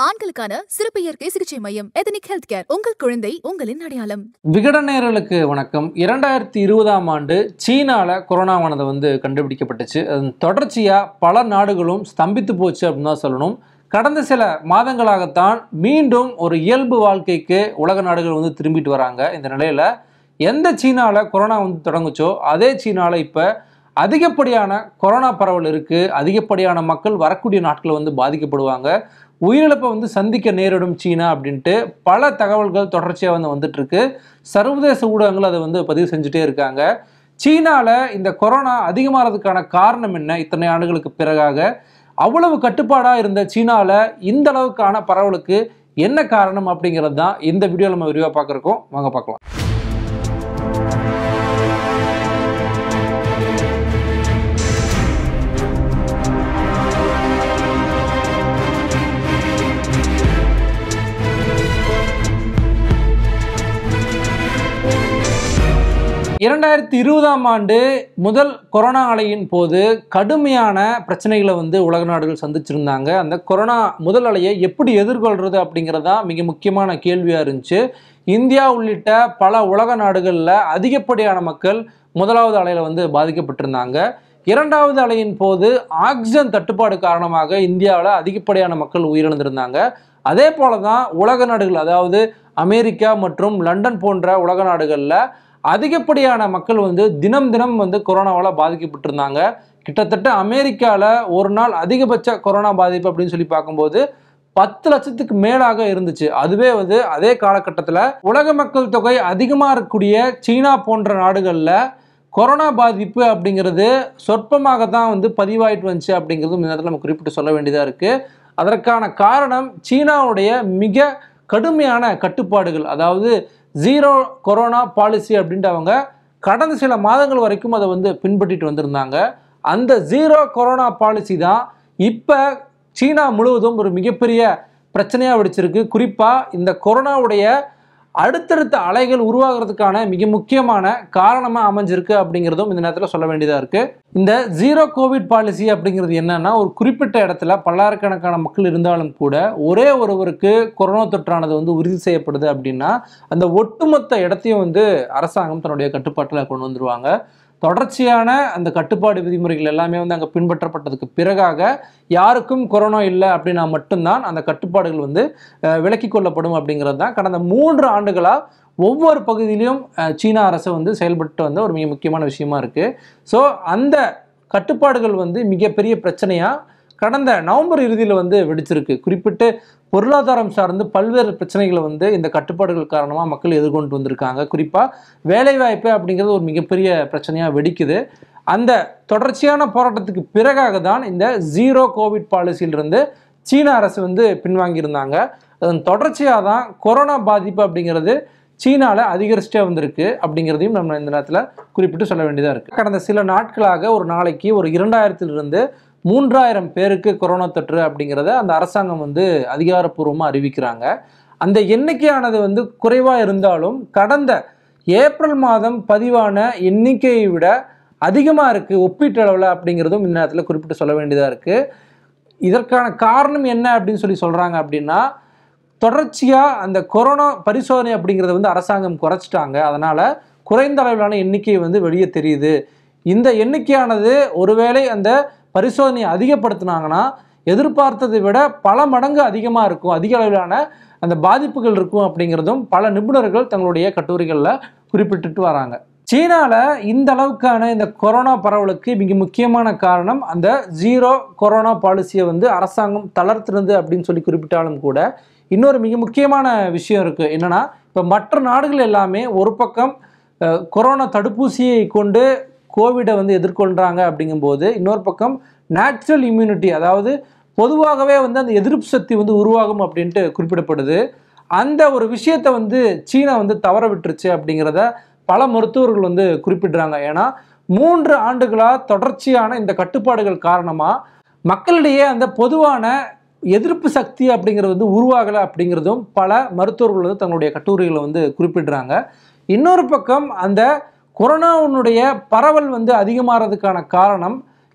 ஆண்களுக்கான சிறப்பு இயற்கை சிகிச்சை மையம் எதனிக் ஹெல்த் கேர் உங்கள் குழந்தை உங்களின் அடையாளம் விகடநேயர்களுக்கு வணக்கம் இரண்டாயிரத்தி இருபதாம் ஆண்டு சீனால கொரோனாவானது வந்து கண்டுபிடிக்கப்பட்டுச்சு அதன் தொடர்ச்சியாக பல நாடுகளும் ஸ்தம்பித்து போச்சு அப்படின்னு தான் சொல்லணும் கடந்த சில மாதங்களாகத்தான் மீண்டும் ஒரு இயல்பு வாழ்க்கைக்கு உலக நாடுகள் வந்து திரும்பிட்டு வராங்க இந்த நிலையில் எந்த சீனாவில் கொரோனா வந்து தொடங்குச்சோ அதே சீனாவில் இப்போ அதிகப்படியான கொரோனா பரவல் இருக்குது அதிகப்படியான மக்கள் வரக்கூடிய நாட்களில் வந்து பாதிக்கப்படுவாங்க உயிரிழப்பை வந்து சந்திக்க நேரிடும் சீனா அப்படின்ட்டு பல தகவல்கள் தொடர்ச்சியாக வந்து வந்துட்டு இருக்கு சர்வதேச ஊடகங்கள் அதை வந்து பதிவு செஞ்சுட்டே இருக்காங்க சீனாவில் இந்த கொரோனா அதிகமாகிறதுக்கான காரணம் என்ன இத்தனை ஆண்டுகளுக்கு பிறகாக அவ்வளவு கட்டுப்பாடாக இருந்த சீனாவில் இந்த அளவுக்கான பரவலுக்கு என்ன காரணம் அப்படிங்கிறது தான் இந்த வீடியோவில் நம்ம விரிவாக பார்க்குறோம் வாங்க பார்க்கலாம் இரண்டாயிரத்தி இருபதாம் ஆண்டு முதல் கொரோனா அலையின் போது கடுமையான பிரச்சனைகளை வந்து உலக நாடுகள் சந்திச்சிருந்தாங்க அந்த கொரோனா முதல் அலையை எப்படி எதிர்கொள்றது அப்படிங்கிறது தான் மிக முக்கியமான கேள்வியாக இருந்துச்சு இந்தியா உள்ளிட்ட பல உலக நாடுகளில் அதிகப்படியான மக்கள் முதலாவது அலையில் வந்து பாதிக்கப்பட்டிருந்தாங்க இரண்டாவது அலையின் போது ஆக்சிஜன் தட்டுப்பாடு காரணமாக இந்தியாவில் அதிகப்படியான மக்கள் உயிரிழந்திருந்தாங்க அதே போல தான் உலக நாடுகள் அதாவது அமெரிக்கா மற்றும் லண்டன் போன்ற உலக நாடுகளில் அதிகப்படியான மக்கள் வந்து தினம் தினம் வந்து கொரோனாவால் பாதிக்கப்பட்டிருந்தாங்க கிட்டத்தட்ட அமெரிக்காவில் ஒரு நாள் அதிகபட்ச கொரோனா பாதிப்பு அப்படின்னு சொல்லி பார்க்கும்போது பத்து லட்சத்துக்கு மேலாக இருந்துச்சு அதுவே வந்து அதே காலகட்டத்தில் உலக மக்கள் தொகை அதிகமாக இருக்கக்கூடிய சீனா போன்ற நாடுகளில் கொரோனா பாதிப்பு அப்படிங்கிறது சொற்பமாக தான் வந்து பதிவாயிட்டு வந்துச்சு அப்படிங்கிறது இந்த நேரத்தில் நம்ம குறிப்பிட்டு சொல்ல வேண்டியதாக இருக்குது அதற்கான காரணம் சீனாவுடைய மிக கடுமையான கட்டுப்பாடுகள் அதாவது ஜீரோ கொரோனா பாலிசி அப்படின்ட்டு அவங்க கடந்த சில மாதங்கள் வரைக்கும் அதை வந்து பின்பற்றிட்டு வந்திருந்தாங்க அந்த ஜீரோ கொரோனா பாலிசி தான் இப்போ சீனா முழுவதும் ஒரு மிகப்பெரிய பிரச்சனையாக வெடிச்சிருக்கு குறிப்பாக இந்த கொரோனாவுடைய அடுத்தடுத்த அலைகள் உருவாகிறதுக்கான மிக முக்கியமான காரணமாக அமைஞ்சிருக்கு அப்படிங்கிறதும் இந்த நேரத்தில் சொல்ல வேண்டியதாக இருக்குது இந்த ஜீரோ கோவிட் பாலிசி அப்படிங்கிறது என்னன்னா ஒரு குறிப்பிட்ட இடத்துல பல்லாயிரக்கணக்கான மக்கள் இருந்தாலும் கூட ஒரே ஒருவருக்கு கொரோனா தொற்றானது வந்து உறுதி செய்யப்படுது அப்படின்னா அந்த ஒட்டுமொத்த இடத்தையும் வந்து அரசாங்கம் தன்னுடைய கட்டுப்பாட்டில் கொண்டு வந்துருவாங்க தொடர்ச்சியான அந்த கட்டுப்பாடு விதிமுறைகள் எல்லாமே வந்து அங்கே பின்பற்றப்பட்டதுக்கு பிறகாக யாருக்கும் கொரோனா இல்லை அப்படின்னா மட்டும்தான் அந்த கட்டுப்பாடுகள் வந்து அஹ், விலக்கிக் கொள்ளப்படும் அப்படிங்கிறது தான் கடந்த மூன்று ஆண்டுகளாக ஒவ்வொரு பகுதியிலும் அஹ், சீனா அரசு வந்து செயல்பட்டு வந்த ஒரு மிக முக்கியமான விஷயமா இருக்குது ஸோ அந்த கட்டுப்பாடுகள் வந்து மிகப்பெரிய பிரச்சனையாக கடந்த நவம்பர் இறுதியில் வந்து வெடிச்சிருக்கு குறிப்பிட்டு பொருளாதாரம் சார்ந்து பல்வேறு பிரச்சனைகளை வந்து இந்த கட்டுப்பாடுகள் காரணமாக மக்கள் எதிர்கொண்டு வந்திருக்காங்க குறிப்பாக வேலைவாய்ப்பு அப்படிங்கிறது ஒரு மிகப்பெரிய பிரச்சனையாக வெடிக்குது அந்த தொடர்ச்சியான போராட்டத்துக்கு பிறகாக தான் இந்த ஜீரோ கோவிட் பாலிசியிலிருந்து சீன அரசு வந்து பின்வாங்கியிருந்தாங்க அதன் தொடர்ச்சியாக தான் கொரோனா பாதிப்பு அப்படிங்கிறது சீனாவில் அதிகரிச்சுட்டே வந்திருக்கு அப்படிங்கிறதையும் நம்ம இந்த நேரத்தில் குறிப்பிட்டு சொல்ல வேண்டியதாக இருக்குது கடந்த சில நாட்களாக ஒரு நாளைக்கு ஒரு இரண்டாயிரத்திலிருந்து மூன்றாயிரம் பேருக்கு கொரோனா தொற்று அப்படிங்கிறத அந்த அரசாங்கம் வந்து அதிகாரப்பூர்வமாக அறிவிக்கிறாங்க அந்த எண்ணிக்கையானது வந்து குறைவாக இருந்தாலும் கடந்த ஏப்ரல் மாதம் பதிவான எண்ணிக்கையை விட அதிகமாக இருக்குது ஒப்பீட்டளவில் அப்படிங்கிறதும் இந்த நேரத்தில் குறிப்பிட்டு சொல்ல வேண்டியதாக இருக்குது இதற்கான காரணம் என்ன அப்படின்னு சொல்லி சொல்கிறாங்க அப்படின்னா தொடர்ச்சியாக அந்த கொரோனா பரிசோதனை அப்படிங்கிறத வந்து அரசாங்கம் குறைச்சிட்டாங்க அதனால் குறைந்த அளவிலான எண்ணிக்கை வந்து வெளியே தெரியுது இந்த எண்ணிக்கையானது ஒருவேளை அந்த பரிசோதனையை அதிகப்படுத்தினாங்கன்னா எதிர்பார்த்ததை விட பல மடங்கு அதிகமாக இருக்கும் அதிக அளவிலான அந்த பாதிப்புகள் இருக்கும் அப்படிங்கிறதும் பல நிபுணர்கள் தங்களுடைய கட்டுரைகளில் குறிப்பிட்டுட்டு வராங்க சீனாவில் இந்த அளவுக்கான இந்த கொரோனா பரவலுக்கு மிக முக்கியமான காரணம் அந்த ஜீரோ கொரோனா பாலிசியை வந்து அரசாங்கம் தளர்த்துனது அப்படின்னு சொல்லி குறிப்பிட்டாலும் கூட இன்னொரு மிக முக்கியமான விஷயம் இருக்குது என்னன்னா இப்போ மற்ற நாடுகள் எல்லாமே ஒரு பக்கம் அஹ், கொரோனா தடுப்பூசியை கொண்டு கோவிடை வந்து எதிர்கொள்கிறாங்க அப்படிங்கும்போது இன்னொரு பக்கம் நேச்சுரல் இம்யூனிட்டி அதாவது பொதுவாகவே வந்து அந்த எதிர்ப்பு சக்தி வந்து உருவாகும் அப்படின்ட்டு குறிப்பிடப்படுது அந்த ஒரு விஷயத்தை வந்து சீனா வந்து தவற விட்டுருச்சு அப்படிங்கிறத பல மருத்துவர்கள் வந்து குறிப்பிடுறாங்க ஏன்னா மூன்று ஆண்டுகளாக தொடர்ச்சியான இந்த கட்டுப்பாடுகள் காரணமாக மக்களிடையே அந்த பொதுவான எதிர்ப்பு சக்தி அப்படிங்கிறது வந்து உருவாகலை அப்படிங்கிறதும் பல மருத்துவர்கள் வந்து தங்களுடைய கட்டுரைகளை வந்து குறிப்பிடுறாங்க இன்னொரு பக்கம் அந்த கொரோனாவுடைய பரவல் வந்து அதிகமாகிறதுக்கான காரணம்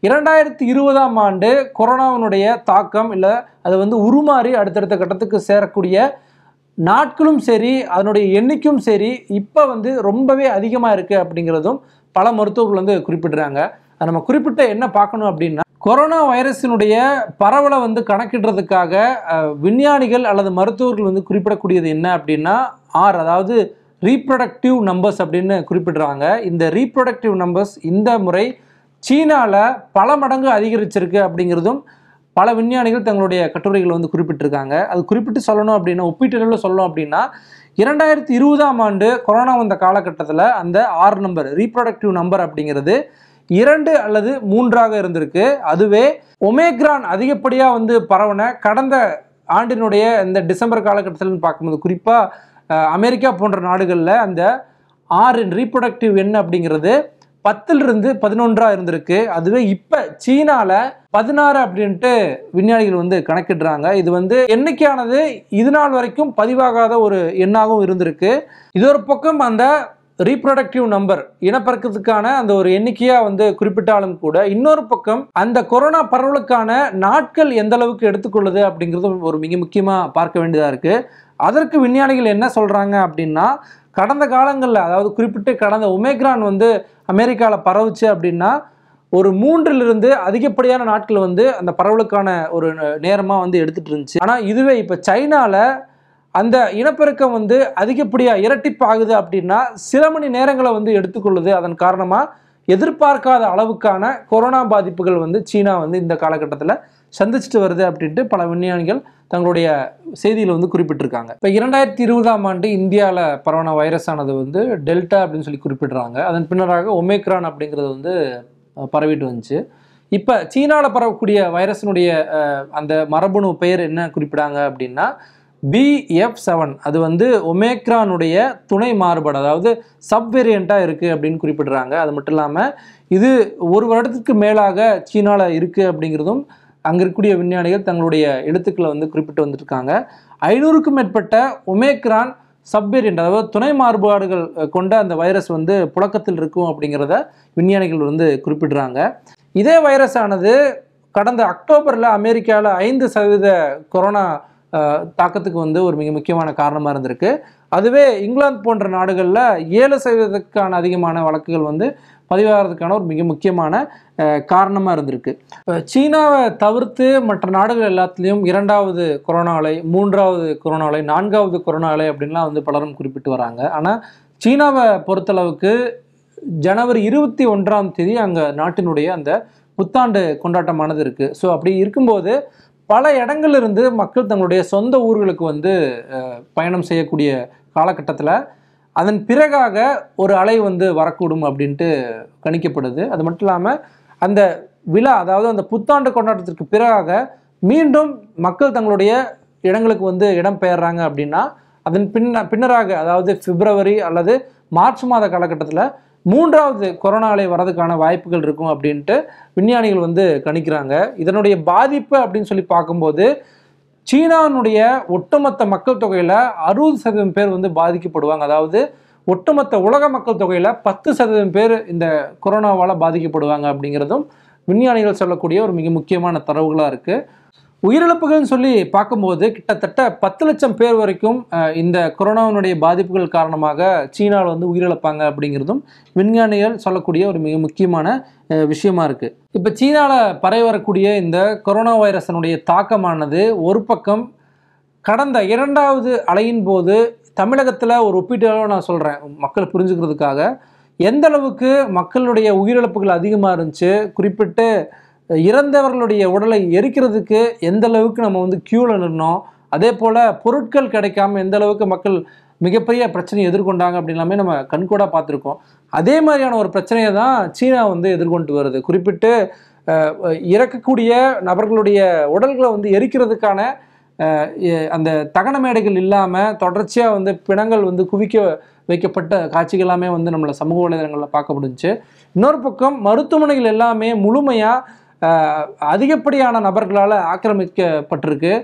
இரண்டாயிரத்தி இருபதாம் ஆண்டு கொரோனாவினுடைய தாக்கம் இல்லை அது வந்து உருமாறி அடுத்தடுத்த கட்டத்துக்கு சேரக்கூடிய நாட்களும் சரி அதனுடைய எண்ணிக்கையும் சரி இப்போ வந்து ரொம்பவே அதிகமாக இருக்குது அப்படிங்கிறதும் பல மருத்துவர்கள் வந்து குறிப்பிடுறாங்க அது நம்ம குறிப்பிட்ட என்ன பார்க்கணும் அப்படின்னா கொரோனா வைரஸினுடைய பரவலை வந்து கணக்கிடுறதுக்காக அஹ், விஞ்ஞானிகள் அல்லது மருத்துவர்கள் வந்து குறிப்பிடக்கூடியது என்ன அப்படின்னா ஆர் அதாவது ரீப்ரொடக்டிவ் நம்பர்ஸ் அப்படின்னு குறிப்பிடுறாங்க இந்த ரீப்ரொடக்டிவ் நம்பர்ஸ் இந்த முறை சீனாவில் பல மடங்கு அதிகரிச்சிருக்கு அப்படிங்கிறதும் பல விஞ்ஞானிகள் தங்களுடைய கட்டுரைகள் வந்து குறிப்பிட்டிருக்காங்க அது குறிப்பிட்டு சொல்லணும் அப்படின்னா ஒப்பீட்டளவில் சொல்லணும் அப்படின்னா இரண்டாயிரத்தி இருபதாம் ஆண்டு கொரோனா வந்த காலகட்டத்தில் அந்த ஆறு நம்பர் ரீப்ரொடக்டிவ் நம்பர் அப்படிங்கிறது இரண்டு அல்லது மூன்றாக இருந்திருக்கு அதுவே ஒமேக்ரான் அதிகப்படியாக வந்து பரவன கடந்த ஆண்டினுடைய இந்த டிசம்பர் காலகட்டத்தில் பார்க்கும்போது குறிப்பாக அமெரிக்கா போன்ற நாடுகளில் அந்த ஆறு ரீப்ரொடக்டிவ் எண் அப்படிங்கிறது பத்திலிருந்து பதினொன்றா இருந்திருக்கு அதுவே இப்போ சீனாவில் பதினாறு அப்படின்ட்டு விஞ்ஞானிகள் வந்து கணக்கிடுறாங்க இது வந்து எண்ணிக்கையானது இது நாள் வரைக்கும் பதிவாகாத ஒரு எண்ணாகவும் இருந்திருக்கு இது ஒரு பக்கம் அந்த ரீப்ரொடக்டிவ் நம்பர் இனப்பெருக்கத்துக்கான அந்த ஒரு எண்ணிக்கையாக வந்து குறிப்பிட்டாலும் கூட இன்னொரு பக்கம் அந்த கொரோனா பரவலுக்கான நாட்கள் எந்த அளவுக்கு எடுத்துக்கொள்ளுது அப்படிங்கிறது ஒரு மிக முக்கியமாக பார்க்க வேண்டியதாக இருக்குது அதற்கு விஞ்ஞானிகள் என்ன சொல்கிறாங்க அப்படின்னா கடந்த காலங்களில் அதாவது குறிப்பிட்டு கடந்த ஒமேக்ரான் வந்து அமெரிக்காவில் பரவுச்சு அப்படின்னா ஒரு மூன்றிலிருந்து அதிகப்படியான நாட்கள் வந்து அந்த பரவலுக்கான ஒரு நேரமாக வந்து எடுத்துட்டு இருந்துச்சு ஆனால் இதுவே இப்போ சைனாவில் அந்த இனப்பெருக்கம் வந்து அதிகப்படியாக இரட்டிப்பாகுது அப்படின்னா சில மணி நேரங்களை வந்து எடுத்துக்கொள்ளுது அதன் காரணமாக எதிர்பார்க்காத அளவுக்கான கொரோனா பாதிப்புகள் வந்து சீனா வந்து இந்த காலகட்டத்தில் சந்திச்சுட்டு வருது அப்படின்ட்டு பல விஞ்ஞானிகள் தங்களுடைய செய்தியில் வந்து குறிப்பிட்டிருக்காங்க இப்போ இரண்டாயிரத்தி இருபதாம் ஆண்டு இந்தியாவில் பரவன வைரஸானது வந்து டெல்டா அப்படின்னு சொல்லி குறிப்பிடுறாங்க அதன் பின்னராக ஒமேக்ரான் அப்படிங்கிறது வந்து அஹ், பரவிட்டு வந்துச்சு இப்போ சீனாவில் பரவக்கூடிய வைரஸினுடைய அஹ், அந்த மரபணு பெயர் என்ன குறிப்பிடாங்க அப்படின்னா பிஎஃப் செவன் அது வந்து ஒமேக்ரானுடைய துணை மாறுபாடு அதாவது சப்வேரியண்ட்டாக இருக்குது அப்படின்னு குறிப்பிடுறாங்க அது மட்டும் இல்லாமல் இது ஒரு வருடத்துக்கு மேலாக சீனாவில் இருக்குது அப்படிங்கிறதும் அங்கே இருக்கக்கூடிய விஞ்ஞானிகள் தங்களுடைய எழுத்துக்களை வந்து குறிப்பிட்டு வந்துட்டுருக்காங்க ஐநூறுக்கும் மேற்பட்ட ஒமேக்ரான் சப்வேரியண்ட் அதாவது துணை மாறுபாடுகள் அஹ், கொண்ட அந்த வைரஸ் வந்து புழக்கத்தில் இருக்கும் அப்படிங்கிறத விஞ்ஞானிகள் வந்து குறிப்பிடுறாங்க இதே வைரஸ் ஆனது கடந்த அக்டோபரில் அமெரிக்காவில் ஐந்து சதவீத கொரோனா அஹ், தாக்கத்துக்கு வந்து ஒரு மிக முக்கியமான காரணமாக இருந்திருக்கு அதுவே இங்கிலாந்து போன்ற நாடுகளில் ஏழு சதவீதத்துக்கான அதிகமான வழக்குகள் வந்து பதிவாகிறதுக்கான ஒரு மிக முக்கியமான காரணமாக இருந்திருக்கு இப்ப சீனாவை தவிர்த்து மற்ற நாடுகள் எல்லாத்துலேயும் இரண்டாவது கொரோனா அலை மூன்றாவது கொரோனா அலை நான்காவது கொரோனா அலை அப்படின்லாம் வந்து பலரும் குறிப்பிட்டு வராங்க ஆனால் சீனாவை பொறுத்தளவுக்கு ஜனவரி இருபத்தி ஒன்றாம் தேதி அங்கே நாட்டினுடைய அந்த புத்தாண்டு கொண்டாட்டமானது இருக்குது ஸோ அப்படி இருக்கும்போது பல இடங்கள்ல இருந்து மக்கள் தங்களுடைய சொந்த ஊர்களுக்கு வந்து அஹ், பயணம் செய்யக்கூடிய காலகட்டத்தில் அதன் பிறகாக ஒரு அலை வந்து வரக்கூடும் அப்படின்ட்டு கணிக்கப்படுது அது மட்டும் இல்லாமல் அந்த விழா அதாவது அந்த புத்தாண்டு கொண்டாட்டத்திற்கு பிறகாக மீண்டும் மக்கள் தங்களுடைய இடங்களுக்கு வந்து இடம் பெயர்றாங்க அப்படின்னா அதன் பின்ன பின்னராக அதாவது பிப்ரவரி அல்லது மார்ச் மாத காலகட்டத்தில் மூன்றாவது கொரோனா அலை வரதுக்கான வாய்ப்புகள் இருக்கும் அப்படின்ட்டு விஞ்ஞானிகள் வந்து கணிக்கிறாங்க இதனுடைய பாதிப்பு அப்படின்னு சொல்லி பார்க்கும்போது சீனானுடைய ஒட்டுமொத்த மக்கள் தொகையில் அறுபது சதவீதம் பேர் வந்து பாதிக்கப்படுவாங்க அதாவது ஒட்டுமொத்த உலக மக்கள் தொகையில் பத்து சதவீதம் பேர் இந்த கொரோனாவால் பாதிக்கப்படுவாங்க அப்படிங்கிறதும் விஞ்ஞானிகள் சொல்லக்கூடிய ஒரு மிக முக்கியமான தரவுகளாக இருக்குது உயிரிழப்புகள்னு சொல்லி பார்க்கும்போது கிட்டத்தட்ட பத்து லட்சம் பேர் வரைக்கும் அஹ், இந்த கொரோனாவினுடைய பாதிப்புகள் காரணமாக சீனாவில் வந்து உயிரிழப்பாங்க அப்படிங்கிறதும் விஞ்ஞானிகள் சொல்லக்கூடிய ஒரு மிக முக்கியமான அஹ், விஷயமா இருக்குது இப்போ சீனாவில் பரவி வரக்கூடிய இந்த கொரோனா வைரஸினுடைய தாக்கமானது ஒரு பக்கம் கடந்த இரண்டாவது அலையின் போது தமிழகத்தில் ஒரு ஒப்பீட்டளவு நான் சொல்கிறேன் மக்கள் புரிஞ்சுக்கிறதுக்காக எந்த அளவுக்கு மக்களுடைய உயிரிழப்புகள் அதிகமாக இருந்துச்சு குறிப்பிட்டு இறந்தவர்களுடைய உடலை எரிக்கிறதுக்கு எந்த அளவுக்கு நம்ம வந்து க்யூவில் நின்னோம் அதே போல் பொருட்கள் கிடைக்காம எந்த அளவுக்கு மக்கள் மிகப்பெரிய பிரச்சனையை எதிர்கொண்டாங்க அப்படின்லாமே நம்ம கண்கூடாக பார்த்துருக்கோம் அதே மாதிரியான ஒரு பிரச்சனையை தான் சீனா வந்து எதிர்கொண்டு வருது குறிப்பிட்டு அஹ், இறக்கக்கூடிய நபர்களுடைய உடல்களை வந்து எரிக்கிறதுக்கான அஹ், எ- அந்த தகன மேடைகள் இல்லாமல் தொடர்ச்சியாக வந்து பிணங்கள் வந்து குவிக்க வைக்கப்பட்ட காட்சிகள் எல்லாமே வந்து நம்மளை சமூக வலைதளங்களில் பார்க்க முடிஞ்சுச்சு இன்னொரு பக்கம் மருத்துவமனைகள் எல்லாமே முழுமையாக அதிகப்படியான நபர்களால் ஆக்கிரமிக்கப்பட்டிருக்கு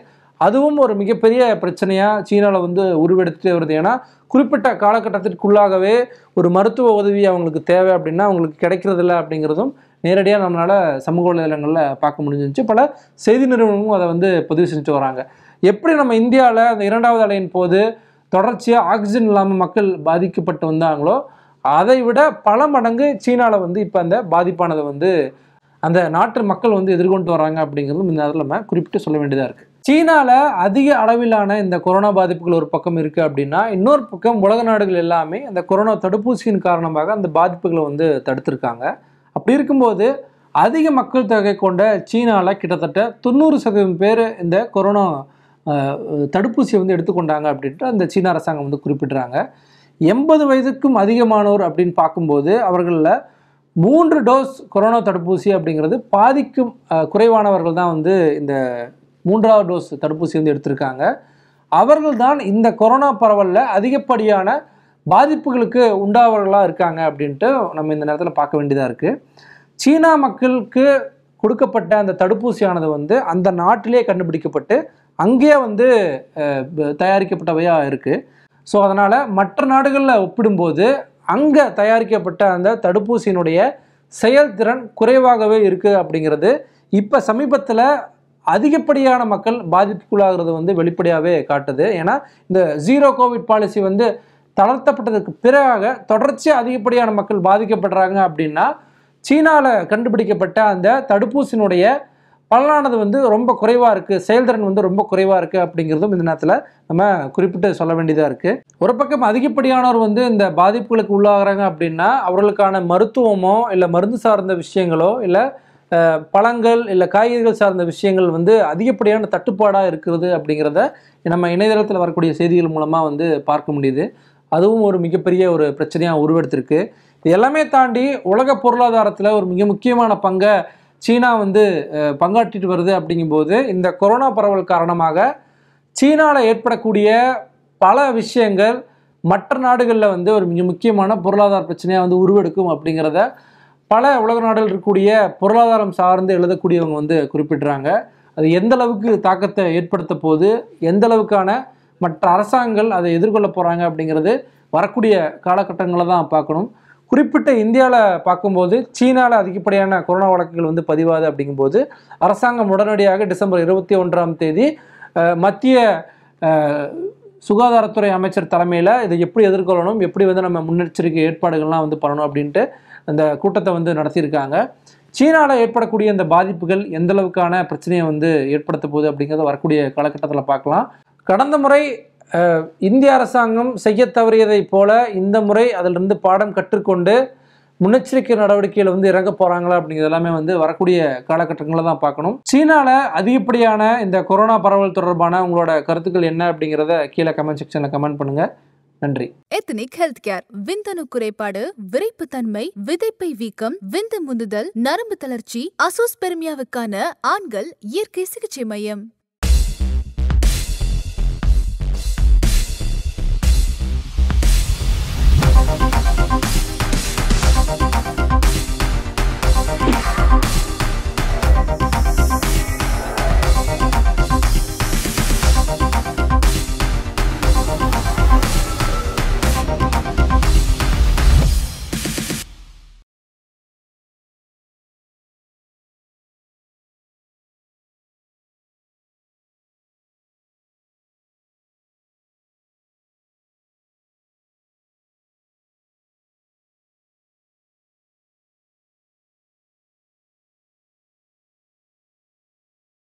அதுவும் ஒரு மிகப்பெரிய பிரச்சனையாக சீனாவில் வந்து உருவெடுத்துட்டே வருது ஏன்னா குறிப்பிட்ட காலகட்டத்திற்குள்ளாகவே ஒரு மருத்துவ உதவி அவங்களுக்கு தேவை அப்படின்னா அவங்களுக்கு கிடைக்கிறதில்ல அப்படிங்கிறதும் நேரடியாக நம்மளால் சமூக வலைதளங்களில் பார்க்க முடிஞ்சிருந்துச்சு பல செய்தி நிறுவனமும் அதை வந்து பதிவு செஞ்சுட்டு வராங்க எப்படி நம்ம இந்தியாவில் அந்த இரண்டாவது அலையின் போது தொடர்ச்சியாக ஆக்சிஜன் இல்லாமல் மக்கள் பாதிக்கப்பட்டு வந்தாங்களோ அதை விட பல மடங்கு சீனாவில் வந்து இப்போ அந்த பாதிப்பானதை வந்து அந்த நாட்டு மக்கள் வந்து எதிர்கொண்டு வராங்க அப்படிங்கிறதும் இந்த நேரத்தில் நம்ம குறிப்பிட்டு சொல்ல வேண்டியதாக இருக்குது சீனாவில் அதிக அளவிலான இந்த கொரோனா பாதிப்புகள் ஒரு பக்கம் இருக்குது அப்படின்னா இன்னொரு பக்கம் உலக நாடுகள் எல்லாமே அந்த கொரோனா தடுப்பூசியின் காரணமாக அந்த பாதிப்புகளை வந்து தடுத்திருக்காங்க அப்படி இருக்கும்போது அதிக மக்கள் தொகை கொண்ட சீனாவில் கிட்டத்தட்ட தொண்ணூறு சதவீதம் பேர் இந்த கொரோனா அஹ், தடுப்பூசியை வந்து எடுத்துக்கொண்டாங்க அப்படின்ட்டு அந்த சீன அரசாங்கம் வந்து குறிப்பிடுறாங்க எண்பது வயதுக்கும் அதிகமானோர் அப்படின்னு பார்க்கும்போது அவர்களில் மூன்று டோஸ் கொரோனா தடுப்பூசி அப்படிங்கிறது பாதிக்கும் அஹ், குறைவானவர்கள் தான் வந்து இந்த மூன்றாவது டோஸ் தடுப்பூசி வந்து எடுத்திருக்காங்க அவர்கள் தான் இந்த கொரோனா பரவலில் அதிகப்படியான பாதிப்புகளுக்கு உண்டாவர்களாக இருக்காங்க அப்படின்ட்டு நம்ம இந்த நேரத்தில் பார்க்க வேண்டியதாக இருக்குது சீனா மக்களுக்கு கொடுக்கப்பட்ட அந்த தடுப்பூசியானது வந்து அந்த நாட்டிலே கண்டுபிடிக்கப்பட்டு அங்கேயே வந்து அஹ், ப- தயாரிக்கப்பட்டவையாக இருக்குது ஸோ அதனால் மற்ற நாடுகளில் ஒப்பிடும்போது அங்கே தயாரிக்கப்பட்ட அந்த தடுப்பூசியினுடைய செயல்திறன் குறைவாகவே இருக்குது அப்படிங்கிறது இப்போ சமீபத்தில் அதிகப்படியான மக்கள் பாதிப்புக்குள்ளாகிறது வந்து வெளிப்படையாகவே காட்டுது ஏன்னா இந்த ஜீரோ கோவிட் பாலிசி வந்து தளர்த்தப்பட்டதுக்கு பிறகாக தொடர்ச்சியாக அதிகப்படியான மக்கள் பாதிக்கப்படுறாங்க அப்படின்னா சீனாவில் கண்டுபிடிக்கப்பட்ட அந்த தடுப்பூசியினுடைய பலனானது வந்து ரொம்ப குறைவாக இருக்குது செயல்திறன் வந்து ரொம்ப குறைவாக இருக்குது அப்படிங்கிறதும் இந்த நேரத்தில் நம்ம குறிப்பிட்டு சொல்ல வேண்டியதாக இருக்குது ஒரு பக்கம் அதிகப்படியானோர் வந்து இந்த பாதிப்புகளுக்கு உள்ளாகிறாங்க அப்படின்னா அவர்களுக்கான மருத்துவமோ இல்லை மருந்து சார்ந்த விஷயங்களோ இல்லை அஹ், பழங்கள் இல்லை காய்கறிகள் சார்ந்த விஷயங்கள் வந்து அதிகப்படியான தட்டுப்பாடாக இருக்கிறது அப்படிங்கிறத நம்ம இணையதளத்தில் வரக்கூடிய செய்திகள் மூலமாக வந்து பார்க்க முடியுது அதுவும் ஒரு மிகப்பெரிய ஒரு பிரச்சனையாக உருவெடுத்திருக்கு இது எல்லாமே தாண்டி உலக பொருளாதாரத்தில் ஒரு மிக முக்கியமான பங்கை சீனா வந்து அஹ், பங்காற்றிட்டு வருது அப்படிங்கும்போது இந்த கொரோனா பரவல் காரணமாக சீனாவில் ஏற்படக்கூடிய பல விஷயங்கள் மற்ற நாடுகளில் வந்து ஒரு மிக முக்கியமான பொருளாதார பிரச்சனையாக வந்து உருவெடுக்கும் அப்படிங்கிறத பல உலக நாடுகள் இருக்கக்கூடிய பொருளாதாரம் சார்ந்து எழுதக்கூடியவங்க வந்து குறிப்பிடுறாங்க அது எந்த அளவுக்கு தாக்கத்தை ஏற்படுத்த போகுது எந்த அளவுக்கான மற்ற அரசாங்கங்கள் அதை எதிர்கொள்ள போகிறாங்க அப்படிங்கிறது வரக்கூடிய காலகட்டங்களை தான் பார்க்கணும் குறிப்பிட்ட இந்தியாவில் பார்க்கும்போது சீனாவில் அதிகப்படியான கொரோனா வழக்குகள் வந்து பதிவாது அப்படிங்கும்போது அரசாங்கம் உடனடியாக டிசம்பர் இருபத்தி ஒன்றாம் தேதி அஹ், மத்திய அஹ், சுகாதாரத்துறை அமைச்சர் தலைமையில் இதை எப்படி எதிர்கொள்ளணும் எப்படி வந்து நம்ம முன்னெச்சரிக்கை ஏற்பாடுகள்லாம் வந்து பண்ணணும் அப்படின்ட்டு அந்த கூட்டத்தை வந்து நடத்தியிருக்காங்க சீனாவில் ஏற்படக்கூடிய இந்த பாதிப்புகள் எந்த அளவுக்கான பிரச்சனையை வந்து ஏற்படுத்த போகுது அப்படிங்கிறத வரக்கூடிய காலகட்டத்தில் பார்க்கலாம் கடந்த முறை அஹ், இந்திய அரசாங்கம் செய்ய தவறியதைப் போல இந்த முறை அதிலிருந்து பாடம் கற்றுக்கொண்டு முன்னெச்சரிக்கை நடவடிக்கையில் வந்து இறங்க போகிறாங்களா அப்படிங்கிறது எல்லாமே வந்து வரக்கூடிய காலகட்டங்களை தான் பார்க்கணும் சீனாவில் அதிகப்படியான இந்த கொரோனா பரவல் தொடர்பான உங்களோட கருத்துக்கள் என்ன அப்படிங்கிறத கீழே கமெண்ட் செக்ஷனில் கமெண்ட் பண்ணுங்கள் நன்றி எத்தனிக் ஹெல்த் கேர் விந்தணு குறைபாடு விரைப்புத்தன்மை விதைப்பை வீக்கம் விந்து முந்துதல் நரம்பு தளர்ச்சி அசோஸ்பெர்மியாவுக்கான ஆண்கள் இயற்கை சிகிச்சை மையம்